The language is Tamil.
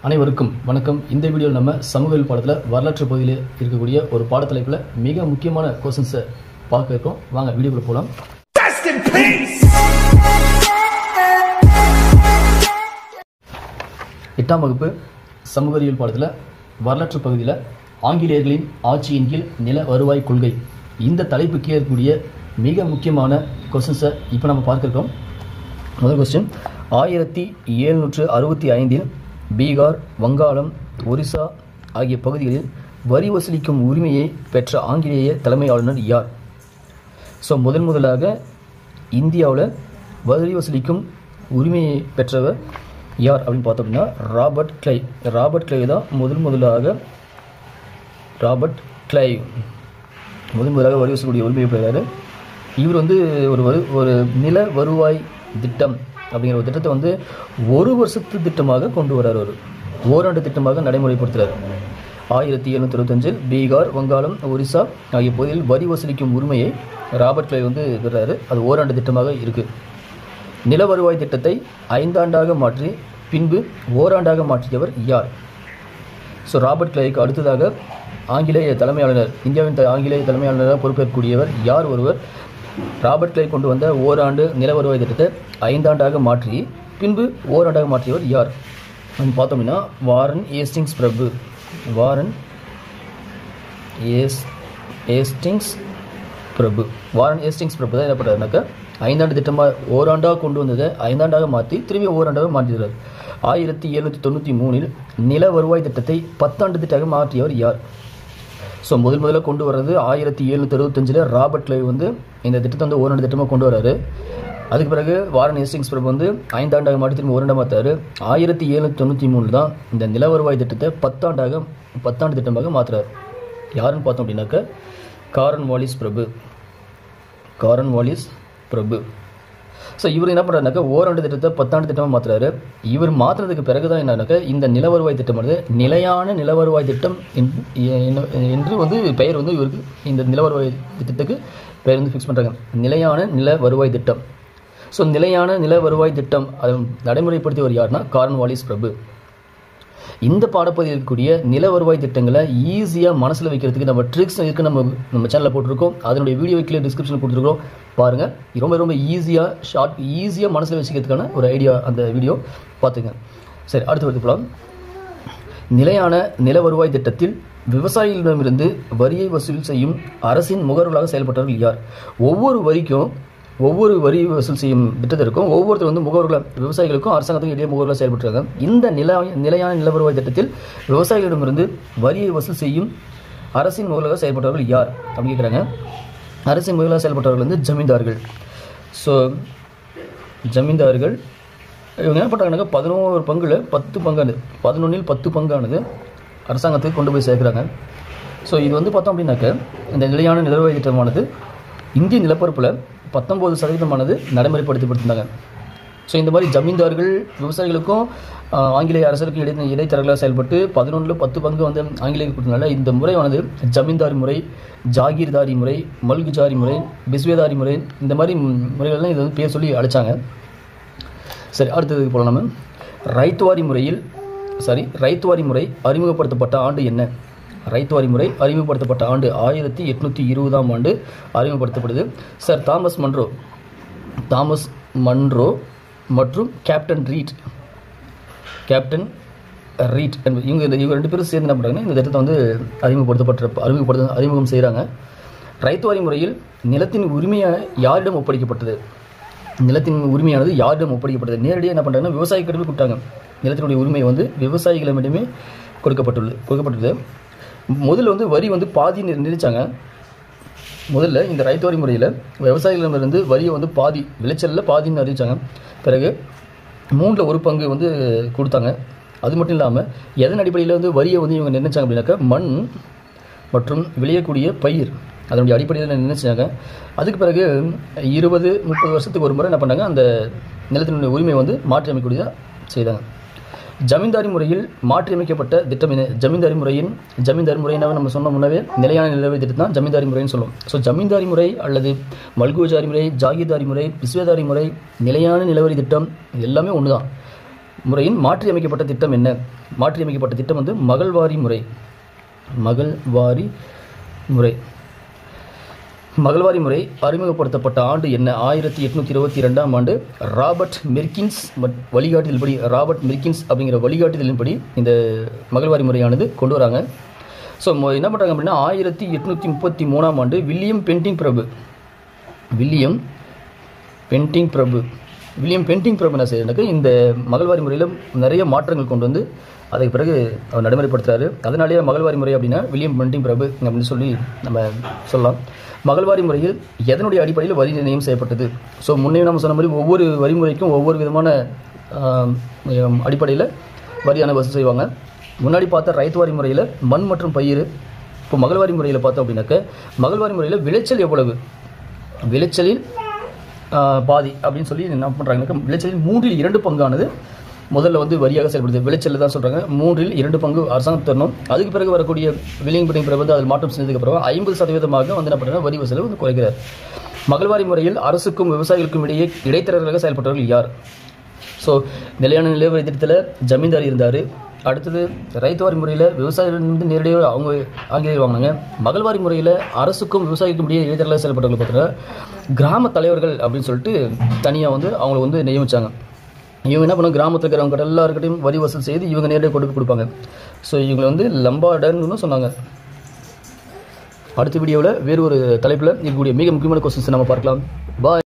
அனைவருக்கும் வணக்கம் இந்த வீடியோவில் நம்ம சமூகவியல் பாடத்தில் வரலாற்று பகுதியில் இருக்கக்கூடிய ஒரு பாடத்தலைப்பில் மிக முக்கியமான கொஸ்டின்ஸை பார்க்க இருக்கோம் வாங்க வீடியோக்குள்ள போகலாம் Rest in peace! எட்டாம் வகுப்பு சமூகவியல் பாடத்தில் வரலாற்று பகுதியில் ஆங்கிலேயர்களின் ஆட்சியின் கீழ் நில வருவாய் கொள்கை இந்த தலைப்புக்கு இருக்கக்கூடிய மிக முக்கியமான கொஸ்டின்ஸை இப்போ நம்ம பார்க்க இருக்கோம் முதல் கொஸ்டின் ஆயிரத்தி எழுநூற்று அறுபத்தி ஐந்தில் பீகார் வங்காளம் ஒரிசா ஆகிய பகுதிகளில் வரி வசூலிக்கும் உரிமையை பெற்ற ஆங்கிலேய தலைமை ஆளுநர் யார் ஸோ முதன் முதலாக இந்தியாவில் வரி வசூலிக்கும் உரிமையை பெற்றவர் யார் அப்படின்னு பார்த்தோம் அப்படின்னா ராபர்ட் கிளை ராபர்ட் கிளை தான் முதல் முதலாக ராபர்ட் கிளைவ் முதன் முதலாக வரி வசூலிக்கூடிய உரிமையை பெறாரு இவர் வந்து ஒரு வரு ஒரு நில வருவாய் திட்டம் அப்படிங்கிற ஒரு திட்டத்தை வந்து ஒரு வருஷத்து திட்டமாக கொண்டு வரார் அவர் ஓராண்டு திட்டமாக நடைமுறைப்படுத்துகிறார் ஆயிரத்தி எழுநூற்றி இருபத்தஞ்சில் பீகார் வங்காளம் ஒரிசா ஆகிய பகுதியில் வரி வசூலிக்கும் உரிமையை ராபர்ட் கிளை வந்து பெறாரு அது ஓராண்டு திட்டமாக இருக்குது நில வருவாய் திட்டத்தை ஐந்தாண்டாக மாற்றி பின்பு ஓராண்டாக மாற்றியவர் யார் ஸோ ராபர்ட் கிளைக்கு அடுத்ததாக ஆங்கிலேய தலைமை ஆளுநர் இந்தியாவின் த- ஆங்கிலேய தலைமை ஆளுநராக பொறுப்பேற்கக்கூடியவர் யார் ஒருவர் ராபர்ட் கிளை கொண்டு வந்த ஓராண்டு நில வருவாய் திட்டத்தை ஐந்தாண்டாக மாற்றி பின்பு ஓராண்டாக மாற்றியவர் யார் அப்படின்னு பார்த்தோம் அப்படின்னா வாரன் ஏஸ்டிங்ஸ் பிரபு வாரன் ஏஸ் ஏஸ்டிங்ஸ் பிரபு வாரன் ஏஸ்டிங்ஸ் பிரபு தான் என்ன பண்ணுறாருனாக்கா ஐந்தாண்டு திட்டமாக ஓராண்டாக கொண்டு வந்ததை ஐந்தாண்டாக மாற்றி திரும்பி ஓராண்டாக மாற்றிடுறார் ஆயிரத்தி எழுநூற்றி தொண்ணூற்றி மூணில் நில வருவாய் திட்டத்தை பத்தாண்டு திட்டமாக மாற்றியவர் யார் ஸோ முதல் முதல்ல கொண்டு வர்றது ஆயிரத்தி எழுநூற்றி அறுபத்தஞ்சில் ராபர்ட் கிளைவ் வந்து இந்த திட்டத்தை வந்து ஓராண்டு திட்டமாக கொண்டு வராரு அதுக்கு பிறகு வாரன் ஹேஸ்டிங்ஸ் பிரபு வந்து ஐந்தாண்டாக மாற்றி திரும்ப ஓராண்டாக மாற்றாரு ஆயிரத்தி எழுநூற்றி தொண்ணூற்றி மூணில் தான் இந்த நில வருவாய் திட்டத்தை பத்தாண்டாக பத்தாண்டு திட்டமாக மாற்றுறாரு யாருன்னு பார்த்தோம் அப்படின்னாக்க காரன் வாலிஸ் பிரபு காரன் வாலிஸ் பிரபு ஸோ இவர் என்ன பண்ணுறாருனாக்கா ஓராண்டு திட்டத்தை பத்தாண்டு திட்டமாக மாற்றுறாரு இவர் மாற்றுறதுக்கு பிறகு தான் என்னன்னாக்கா இந்த நில வருவாய் திட்டம் வந்து நிலையான நில வருவாய் திட்டம் என்று- என்ன- என்று வந்து பெயர் வந்து இவருக்கு இந்த நில வருவாய் திட்டத்துக்கு பெயர் வந்து ஃபிக்ஸ் பண்ணுறாங்க நிலையான நில வருவாய் திட்டம் ஸோ நிலையான நில வருவாய் திட்டம் அதை நடைமுறைப்படுத்தியவர் யாருன்னா காரன் வாலிஸ் பிரபு இந்த பாடப்பகுதியில் இருக்கக்கூடிய நில வருவாய் திட்டங்களை ஈஸியாக மனசில் வைக்கிறதுக்கு நம்ம ட்ரிக்ஸ் இருக்கு நம்ம நம்ம சேனலில் போட்டிருக்கோம் அதனுடைய வீடியோ கீழே டிஸ்கிரிப்ஷனில் கொடுத்துருக்கோம் பாருங்கள் ரொம்ப ரொம்ப ஈஸியாக ஷார்ட் ஈஸியாக மனசில் வச்சுக்கிறதுக்கான ஒரு ஐடியா அந்த வீடியோ பார்த்துங்க சரி அடுத்து வந்து போகலாம் நிலையான நில வருவாய் திட்டத்தில் விவசாயிகளிடமிருந்து வரியை வசூல் செய்யும் அரசின் முகவர்களாக செயல்பட்டவர்கள் யார் ஒவ்வொரு வரிக்கும் ஒவ்வொரு வரி வசூல் செய்யும் திட்டத்திற்கும் ஒவ்வொருத்தர் வந்து முகவர்களாக விவசாயிகளுக்கும் அரசாங்கத்துக்கும் இடையே முகவர்களாக செயல்பட்டுருக்காங்க இந்த நில நிலையான நில வருவாய் திட்டத்தில் விவசாயிகளிடமிருந்து வரியை வசூல் செய்யும் அரசின் முகவர்களாக செயல்பட்டவர்கள் யார் அப்படின்னு கேட்குறாங்க அரசின் முகவர்களாக செயல்பட்டவர்கள் வந்து ஜமீன்தார்கள் ஸோ ஜமீன்தார்கள் இவங்க என்ன பண்ணுறாங்கனாக்கா பதினோரு பங்குல பத்து பங்கானது பதினொன்றில் பத்து பங்கானது அரசாங்கத்துக்கு கொண்டு போய் சேர்க்குறாங்க ஸோ இது வந்து பார்த்தோம் அப்படின்னாக்க இந்த நிலையான நிலவரி திட்டமானது இந்திய நிலப்பரப்பில் பத்தொம்போது சதவீதமானது நடைமுறைப்படுத்தப்பட்டிருந்தாங்க ஸோ இந்த மாதிரி ஜமீன்தார்கள் விவசாயிகளுக்கும் ஆஹ், ஆங்கிலேய அரசருக்கு இடை இடைத்தரகர்களாக செயல்பட்டு பதினொன்றில் பத்து பங்கு வந்து ஆங்கிலேயருக்கு கொடுத்தனால இந்த முறையானது ஜமீன்தாரி முறை ஜாகீர்தாரி முறை மல்குஜாரி முறை பிஸ்வேதாரி முறை இந்த மாதிரி ம், முறைகள்லாம் இது வந்து பேர் சொல்லி அழைச்சாங்க சரி அடுத்ததுக்கு போகலாம் நம்ம ரைத்துவாரி முறையில் சாரி ரைத்துவாரி முறை அறிமுகப்படுத்தப்பட்ட ஆண்டு என்ன ரைத்துவாரி முறை அறிமுகப்படுத்தப்பட்ட ஆண்டு ஆயிரத்தி எட்நூற்றி இருபதாம் ஆண்டு அறிமுகப்படுத்தப்படுது Sir Thomas Munro Thomas Munro மற்றும் கேப்டன் ரீட் கேப்டன் ரீட் என்பது இவங்க இந்த இவங்க ரெண்டு பேரும் சேர்ந்து என்ன பண்ணுறாங்கன்னா இந்த திட்டத்தை வந்து அறிமுகப்படுத்தப்பட்ட அறிமுகப்படுத்த அறிமுகம் செய்கிறாங்க ரைத்துவாரி முறையில் நிலத்தின் உரிமையை யாரிடம் ஒப்படைக்கப்பட்டது நிலத்தின் உரிமையானது யாரிடம் ஒப்படைக்கப்பட்டது நேரடியாக என்ன பண்ணுறாங்கன்னா விவசாயிகளிடமே கொடுத்தாங்க நிலத்தினுடைய உரிமை வந்து விவசாயிகளிடமே கொடுக்கப்பட்டுள்ளது கொடுக்கப்பட்டது முதல்ல வந்து வரி வந்து பாதி நி- நிர்ணயிச்சாங்க முதல்ல இந்த ரைத்துவாரி முறையில் விவசாயிகளிடமிருந்து வரியை வந்து பாதி விளைச்சலில் பாதின்னு அறிவிச்சாங்க பிறகு மூணில் ஒரு பங்கு வந்து கொடுத்தாங்க அது மட்டும் இல்லாமல் எதன் அடிப்படையில் வந்து வரியை வந்து இவங்க நிர்ணயிச்சாங்க அப்படின்னாக்கா மண் மற்றும் விளையக்கூடிய பயிர் அதனுடைய அடிப்படையில் நிர்ணயிச்சாங்க அதுக்கு பிறகு இருபது முப்பது வருஷத்துக்கு ஒரு முறை என்ன பண்ணாங்க அந்த நிலத்தினுடைய உரிமை வந்து மாற்றி அமைக்கக்கூடியதாக செய்தாங்க ஜமீன்தாரி முறையில் மாற்றியமைக்கப்பட்ட திட்டம் என்ன ஜமீன்தாரி முறையின் ஜமீன்தாரி முறையினாவே நம்ம சொன்ன முன்னவே நிலையான நிலவை திட்டம் தான் ஜமீன்தாரி முறைன்னு சொல்லுவோம் ஸோ ஜமீன்தாரி முறை அல்லது மல்குவஜாரி முறை ஜாகீர்தாரி முறை பிஸ்வேதாரி முறை நிலையான நிலவரி திட்டம் இது எல்லாமே ஒன்று தான் முறையின் மாற்றி அமைக்கப்பட்ட திட்டம் என்ன மாற்றி அமைக்கப்பட்ட திட்டம் வந்து மகள்வாரி முறை மகள்வாரி முறை மகள்வாரி முறை அறிமுகப்படுத்தப்பட்ட ஆண்டு என்ன ஆயிரத்தி எட்நூற்றி இருபத்தி ரெண்டாம் ஆண்டு ராபர்ட் மெர்கின்ஸ் மட்- வழிகாட்டுதல்படி ராபர்ட் மெர்கின்ஸ் அப்படிங்கிற வழிகாட்டுதலின்படி இந்த மகள்வாரி முறையானது கொண்டு வராங்க ஸோ என்ன பண்ணுறாங்க அப்படின்னா ஆயிரத்தி எட்நூற்றி முப்பத்தி மூணாம் ஆண்டு வில்லியம் பென்டிங் பிரபு வில்லியம் பென்டிங் பிரபு வில்லியம் பென்டிங் பிரபு என்ன செய்யறதுக்கு இந்த மகள்வாரி முறையில் நிறைய மாற்றங்கள் கொண்டு வந்து அதுக்கு பிறகு அவர் நடைமுறைப்படுத்துறாரு அதனாலேயே மகள்வாரி முறை அப்படின்னா வில்லியம் பென்டிங் பிரபு அப்படின்னு சொல்லி நம்ம சொல்லலாம் மகள்வாரி முறையில் எதனுடைய அடிப்படையில் வரி நிர்ணயம் செய்யப்பட்டது ஸோ முன்னே நம்ம சொன்ன மாதிரி ஒவ்வொரு வரிமுறைக்கும் ஒவ்வொரு விதமான அடிப்படையில் வரியான வசூல் செய்வாங்க முன்னாடி பார்த்த ரைத்துவாரி முறையில் மண் மற்றும் பயிர் இப்போ மகள்வாரி முறையில் பார்த்தோம் அப்படின்னாக்க மகள்வாரி முறையில் விளைச்சல் எவ்வளவு விளைச்சலில் ஆஹ், பாதி அப்படின்னு சொல்லி என்ன பண்ணுறாங்க விளைச்சலில் மூன்றில் இரண்டு பங்கானது முதல்ல வந்து வரியாக செயல்படுது விளைச்சல் தான் சொல்கிறாங்க மூன்றில் இரண்டு பங்கு அரசாங்கம் தரணும் அதுக்கு பிறகு வரக்கூடிய வில்லிங் பிடிங் பிறகு வந்து அதில் மாற்றம் செஞ்சதுக்கு அப்புறம் ஐம்பது சதவீதமாக வந்து என்ன பண்ணுறாங்க வரி வசூலை வந்து குறைக்கிறார் மகள்வாரி முறையில் அரசுக்கும் விவசாயிகளுக்கும் இடையே இடைத்தரகர்களாக செயல்பட்டவர்கள் யார் ஸோ நிலையான நிலவரி திட்டத்தில் ஜமீன்தார் இருந்தார் அடுத்தது ரைத்துவாரி முறையில் விவசாயிகள் வந்து நேரடியாக அவங்க ஆங்கிலேயர் வாங்கினாங்க மகள்வாரி முறையில் அரசுக்கும் விவசாயிக்கும் இடையே இடைத்தரகர்களாக செயல்பட்டவர்கள் பார்த்தீங்கன்னா கிராம தலைவர்கள் அப்படின்னு சொல்லிட்டு தனியாக வந்து அவங்கள வந்து நியமிச்சாங்க இவங்க என்ன பண்ணுவாங்க கிராமத்தில் இருக்கிறவங்க எல்லாருக்கிட்டையும் வரி வசூல் செய்து இவங்க நேரடியாக கொண்டு போய் கொடுப்பாங்க ஸோ இவங்களை வந்து லம்பாடன்னு சொன்னாங்க அடுத்த வீடியோவில் வேறு ஒரு தலைப்பில் இருக்கக்கூடிய மிக முக்கியமான கொஸ்டின்ஸ் நம்ம பார்க்கலாம் பாய்